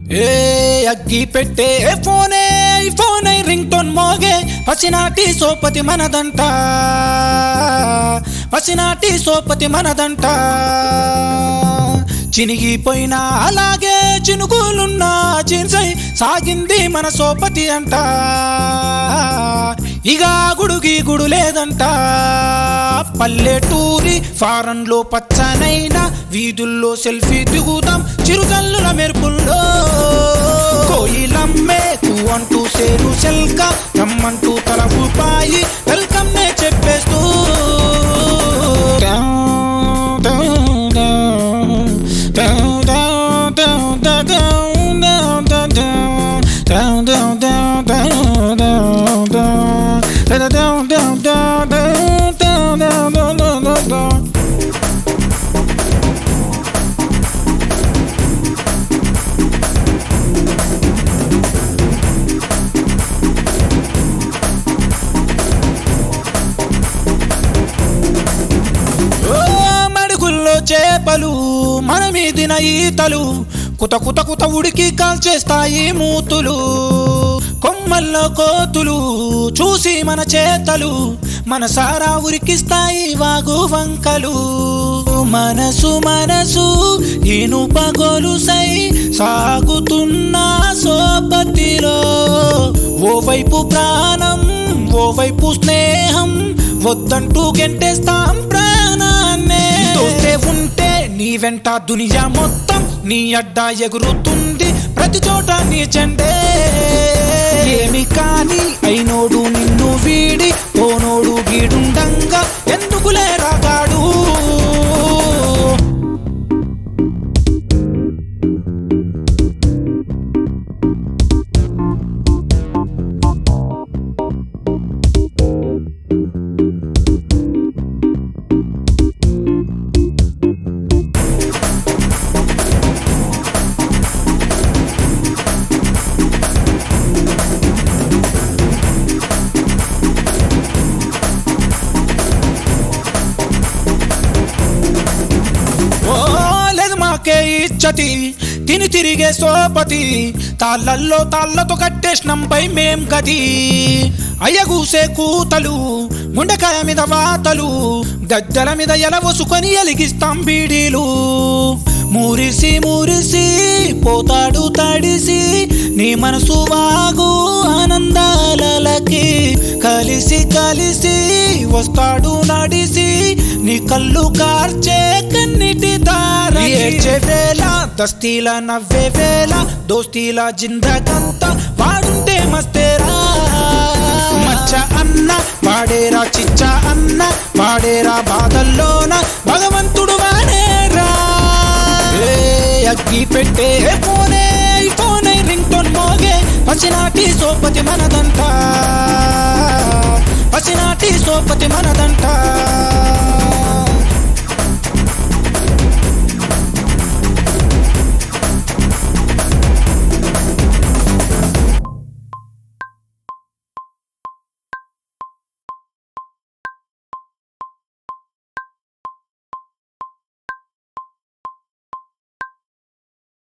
ఏ అగ్గి పెట్టే ఫోనే ఫోనే రింగ్ టోన్ మోగే పసినాటి సోపతి మనదంట పసినాటి సోపతి మనదంట చినిగిపోయినా అలాగే చినుకులున్న చిన్సై సాగింది మన సోపతి అంట ఇక గుడుగి గుడు లేదంట పల్లెటూరి ఫారెన్ లో పచ్చనైనా వీధుల్లో సెల్ఫీ దిగుదాం చిరుతల్లుల మెరుపుల్లో కోయిలమ్మే తూ అంటూ సేరు సెల్క రమ్మంటూ తల ఊపాయి వెల్కమ్ నే చెప్పేస్తూ ఓ మడుగుల్లో చేపలు మన మీదిన ఈతలు కుత కుత కుత ఉడికి కాల్చేస్తాయి మూతులు కొమ్మల్లో కోతులు చూసి మన చేతలు మన సారా ఉరికిస్తాయి వాగు వంకలు మనసు మనసు ఇనుప గొలుసై సాగుతున్న సోపతిలో ఓవైపు ప్రాణం ఓవైపు స్నేహం వద్దంటూ గెంటేస్తాం ప్రాణాన్నే తోస్తే ఉంటే నీ వెంట దునియా మొత్తం నీ అడ్డా ఎగురుతుంది ప్రతి చోట నీ చెండే ఏమి కాని అయినోడు నిన్ను వీడి పోనోడు గీడుండంగా ఎందుకులే రాగాడు ఓ లేదు మాకే ఇచ్చటి తిని తిరిగే సోపతి తాళ్ళల్లో తాళ్ళతో కట్టేసినంపై మేం గది అయ్యగూసే కూతలు ముండకాయ మీద వాతలు గద్దెల మీద ఎలవసుకొని ఎలిగిస్తాం బీడీలు మురిసి మురిసి పోతాడు తడిసి నీ మనసు వాగు ఆనందాలకి కలిసి కలిసి వస్తాడు నడిసి నీ కళ్ళు కార్చే కన్నిటి దార ఏడ్చే వేళ దస్తీల నవ్వే వేళ దోస్తీల జిందగంతా వాడుంటే మస్తేరా మచ్చ అన్న వాడేరా చిచ్చ అన్న వాడేరా బాధల్లోన భగవంతుడు వాడేరా ఏ అగ్గి పెట్టే ఫోనే ఫోనే రింగ్ టోన్ మోగే పసినాటి సోపతి మనదంట పసినాటి సోపతి మనదంట